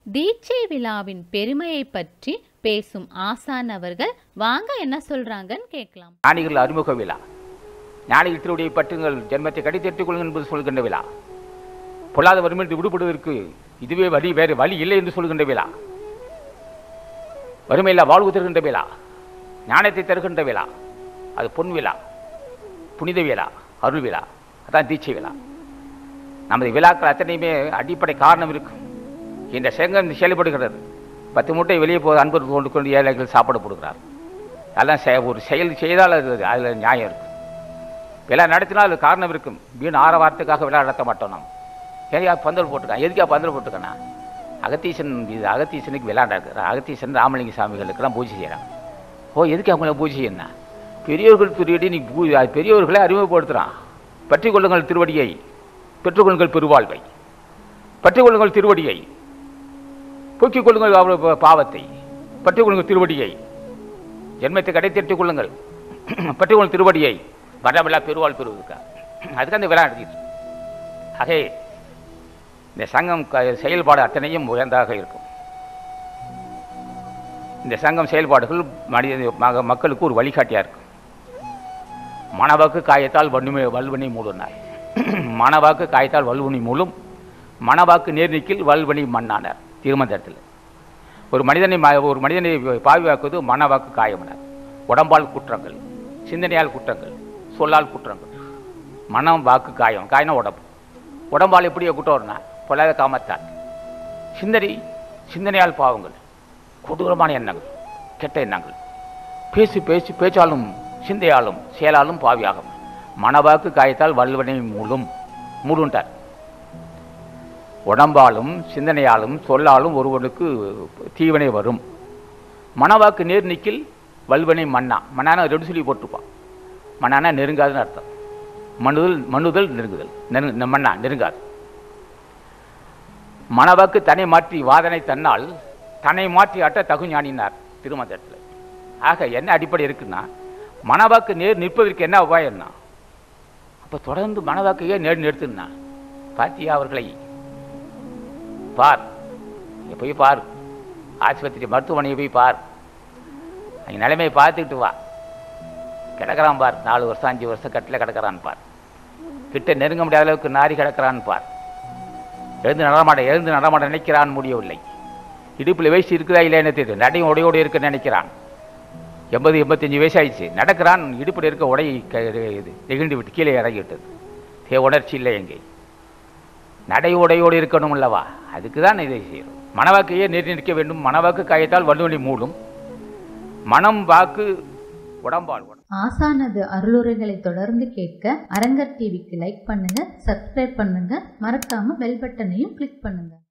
தீட்சை விழாவின் பெருமையை பற்றி பேசும் ஆசான் அவர்கள் வாங்க என்ன சொல்றாங்கன்னு கேட்கலாம் ஞானிகள் அறிமுக விழா ஞானிகள் திருவடியை பற்றுங்கள் ஜென்மத்தை கடித்தெட்டுக் கொள்ளுங்கள் என்பது சொல்கின்ற விழா பொல்லாத வறுமையிலிருந்து விடுபடுவதற்கு இதுவே வழி வேறு வழி இல்லை என்று சொல்கின்ற விழா வறுமையில்லா வாழ்வு தருகின்ற விழா ஞானத்தை தருகின்ற விழா அது பொன் விழா புனித விழா அருள் விழா அதான் தீட்சை விழா நமது விழாக்கள் அத்தனையுமே அடிப்படை காரணம் இருக்கும் இந்த செங்கம் செயல்படுகிறது பத்து மூட்டை வெளியே போது அன்பர் கொண்டு கொண்டு ஏழைகள் சாப்பாடு போடுகிறார் அதெல்லாம் செ- ஒரு செயல் செய்தால் அது அதில் நியாயம் இருக்கும் விழா நடத்தினால் அது காரணம் இருக்கும் வீண் ஆரவாரத்துக்காக விழா நடத்த மாட்டோம் நாம் ஏன் பந்தல் போட்டுருக்கான் எதுக்கா பந்தல் போட்டுருக்கானா அகத்தீசன் இது அகத்தீசனுக்கு விழா நடக்குது அகத்தீசன் ராமலிங்க சாமிகளுக்கெல்லாம் பூஜை செய்கிறாங்க ஓ எதுக்கு அவங்கள பூஜை என்ன பெரியோர்கள் திருவடி நீ பூ அது பெரியோர்களை அறிமுகப்படுத்துகிறான் பற்றிக் கொள்ளுங்கள் திருவடியை பெற்றுக்கொள்ளுங்கள் பெருவாழ்வை பற்றிக் கொள்ளுங்கள் திருவடியை போக்கிக் கொள்ளுங்கள் அவர் பா- பாவத்தை பற்றிக் கொள்ளுங்கள் திருவடியை ஜென்மத்தை கடை திட்டுக் கொள்ளுங்கள் பற்றிக் கொள்ளுங்கள் திருவடியை வரவில்லா பெருவாள் பெறுவதற்கா அதுக்கு அந்த விழா நடத்திட்டு ஆகவே இந்த சங்கம் க- செயல்பாடு அத்தனையும் உயர்ந்தாக இருக்கும் இந்த சங்கம் செயல்பாடுகள் மனித மக- மக்களுக்கு ஒரு வழிகாட்டியாக இருக்கும் மணவாக்கு காயத்தால் வன்மை வல்வனை மூடுனார் மணவாக்கு காயத்தால் வல்வனி மூலம் மணவாக்கு நேர்நிக்கில் வல்வனி மண்ணானார் திருமந்தத்தில் ஒரு மனிதனை ம- ஒரு மனிதனை பாவியாக்குவது மனவாக்கு காயமனார் உடம்பால் குற்றங்கள் சிந்தனையால் குற்றங்கள் சொல்லால் குற்றங்கள் மனம் வாக்கு காயம் காயம்னா உடம்பு உடம்பால் எப்படி குற்றம்னா பொல்லாத காமத்தால் சிந்தனை சிந்தனையால் பாவங்கள் கொடூரமான எண்ணங்கள் கெட்ட எண்ணங்கள் பேசி பேசி பேச்சாலும் சிந்தையாலும் செயலாலும் பாவியாகும் மனவாக்கு காயத்தால் வல்வனை மூலும் மூடுன்றார் உடம்பாலும் சிந்தனையாலும் சொல்லாலும் ஒருவனுக்கு தீவனை வரும் மனவாக்கு நேர் நிக்கில் வல்வனை மண்ணா மண்ணானா ரெண்டு சொல்லி போட்டுப்பான் மண்ணானா நெருங்காதுன்னு அர்த்தம் மண்ணுதல் மண்ணுதல் நெருங்குதல் நெரு மண்ணா நெருங்காது மனவாக்கு தன்னை மாற்றி வாதனை தன்னால் தன்னை மாற்றி ஆட்ட தகுஞானினார் திருமந்தத்தில் ஆக என்ன அடிப்படை இருக்குன்னா மனவாக்கு நேர் நிற்பதற்கு என்ன உபாயம்னா அப்போ தொடர்ந்து மனவாக்கையே நேர் நிறுத்துனா பாத்தியா அவர்களை பார் இங்க போய் பார் ஆஸ்பத்திரி மருத்துவமனையை போய் பார் அங்கே நிலைமையை பார்த்துக்கிட்டு வா கிடக்கிறான் பார் நாலு வருஷம் அஞ்சு வருஷம் கட்டில் கிடக்கிறான் பார் கிட்ட நெருங்க முடியாத அளவுக்கு நாரி கிடக்கிறான் பார் எழுந்து நடமாட எழுந்து நடமாட நினைக்கிறான் முடியவில்லை இடுப்பில் வயசு இருக்குதா இல்லை என்ன தெரியுது நடையும் உடையோடு இருக்குன்னு நினைக்கிறான் எண்பது எண்பத்தஞ்சு வயசு ஆயிடுச்சு நடக்கிறான் இடுப்பில் இருக்க உடை க- இது நெகிழ்ந்து விட்டு கீழே இறங்கி விட்டது ஏ உணர்ச்சி இல்லை எங்கே நடை உடையோடு இருக்கணும் அல்லவா அதுக்கு தான் இதை செய்கிறோம் மனவாக்கையே நேர் நிற்க வேண்டும் மனவாக்கு காயத்தால் வலுவலி மூடும் மனம் வாக்கு உடம்பால் உடம்பு ஆசானது அருளுரைகளை தொடர்ந்து கேட்க அரங்கர் டிவிக்கு லைக் பண்ணுங்க சப்ஸ்கிரைப் பண்ணுங்க மறக்காம பெல் பட்டனையும் கிளிக் பண்ணுங்க